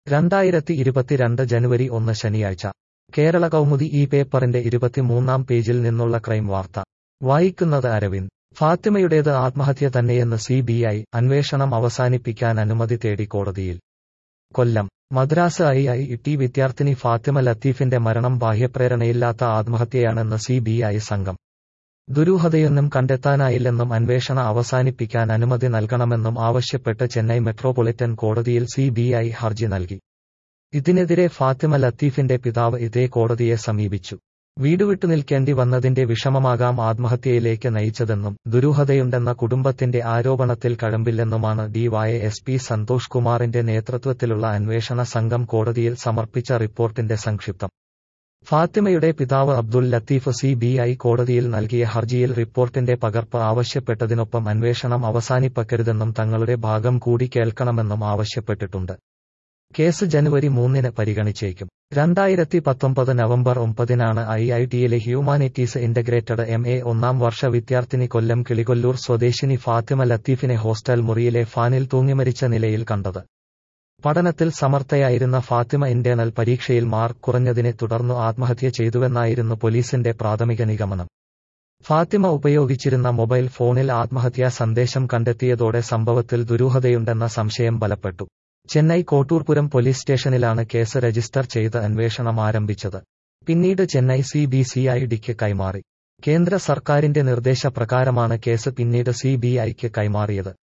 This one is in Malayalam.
രണ്ടായിരത്തി ഇരുപത്തിരണ്ട് ജനുവരി ഒന്ന് ശനിയാഴ്ച കേരള കൗമുദി ഈ പേപ്പറിന്റെ ഇരുപത്തിമൂന്നാം പേജിൽ നിന്നുള്ള ക്രൈം വാർത്ത വായിക്കുന്നത് അരവിന്ദ് ഫാത്തിമയുടേത് ആത്മഹത്യ തന്നെയെന്ന് സി ബി ഐ അന്വേഷണം അവസാനിപ്പിക്കാൻ അനുമതി തേടി കോടതിയിൽ Kollam Madras I I T വിദ്യാർത്ഥിനി ഫാത്തിമ ലത്തീഫിന്റെ മരണം ബാഹ്യപ്രേരണയില്ലാത്ത ആത്മഹത്യയാണെന്ന് സി ബി ഐ സംഘം ദുരൂഹതയൊന്നും കണ്ടെത്താനായില്ലെന്നും അന്വേഷണ അവസാനിപ്പിക്കാൻ അനുമതി നൽകണമെന്നും ആവശ്യപ്പെട്ട് ചെന്നൈ മെട്രോപൊളിറ്റൻ കോടതിയിൽ സി ബി ഐ ഹർജി നൽകി ഇതിനെതിരെ ഫാത്തിമ ലത്തീഫിന്റെ പിതാവ് ഇതേ കോടതിയെ സമീപിച്ചു വീട് വിട്ടു നിൽക്കേണ്ടി വന്നതിന്റെ വിഷമമാകാം ആത്മഹത്യയിലേക്ക് നയിച്ചതെന്നും ദുരൂഹതയുണ്ടെന്ന കുടുംബത്തിന്റെ ആരോപണത്തിൽ കഴമ്പില്ലെന്നുമാണ് ഡിവൈഎസ്പി സന്തോഷ് കുമാറിന്റെ നേതൃത്വത്തിലുള്ള അന്വേഷണ സംഘം കോടതിയിൽ സമർപ്പിച്ച റിപ്പോർട്ടിന്റെ സംക്ഷിപ്തം ഫാത്തിമയുടെ പിതാവ് Abdul Latheef C B I കോടതിയിൽ നൽകിയ ഹർജിയിൽ റിപ്പോർട്ടിന്റെ പകർപ്പ് ആവശ്യപ്പെട്ടതിനൊപ്പം അന്വേഷണം അവസാനിപ്പക്കരുതെന്നും തങ്ങളുടെ ഭാഗം കൂടി കേൾക്കണമെന്നും ആവശ്യപ്പെട്ടിട്ടുണ്ട് കേസ് ജനുവരി മൂന്നിന് പരിഗണിച്ചേക്കും രണ്ടായിരത്തി പത്തൊമ്പത് നവംബർ ഒമ്പതിനാണ് ഐ ഐ ടിയിലെ ഹ്യൂമാനിറ്റീസ് ഇന്റഗ്രേറ്റഡ് എം എ ഒന്നാം വർഷ വിദ്യാർത്ഥിനി കൊല്ലം കിളികൊല്ലൂർ സ്വദേശിനി ഫാത്തിമ ലത്തീഫിനെ ഹോസ്റ്റൽ മുറിയിലെ ഫാനിൽ തൂങ്ങിമരിച്ച നിലയിൽ കണ്ടത് പഠനത്തിൽ സമർത്ഥയായിരുന്ന ഫാത്തിമ ഇന്റേണൽ പരീക്ഷയിൽ മാർക്ക് കുറഞ്ഞതിനെ തുടർന്നു ആത്മഹത്യ ചെയ്തുവെന്നായിരുന്നു പോലീസിന്റെ പ്രാഥമിക നിഗമനം ഫാത്തിമ ഉപയോഗിച്ചിരുന്ന മൊബൈൽ ഫോണിൽ ആത്മഹത്യാ സന്ദേശം കണ്ടെത്തിയതോടെ സംഭവത്തിൽ ദുരൂഹതയുണ്ടെന്ന സംശയം ബലപ്പെട്ടു ചെന്നൈ കോട്ടൂർപുരം പോലീസ് സ്റ്റേഷനിലാണ് കേസ് രജിസ്റ്റർ ചെയ്ത് അന്വേഷണം ആരംഭിച്ചത് പിന്നീട് Chennai C B C I ഡിക്ക് കൈമാറി കേന്ദ്ര സർക്കാരിന്റെ നിർദ്ദേശപ്രകാരമാണ് കേസ് പിന്നീട് സി ബി ഐക്ക് കൈമാറിയത്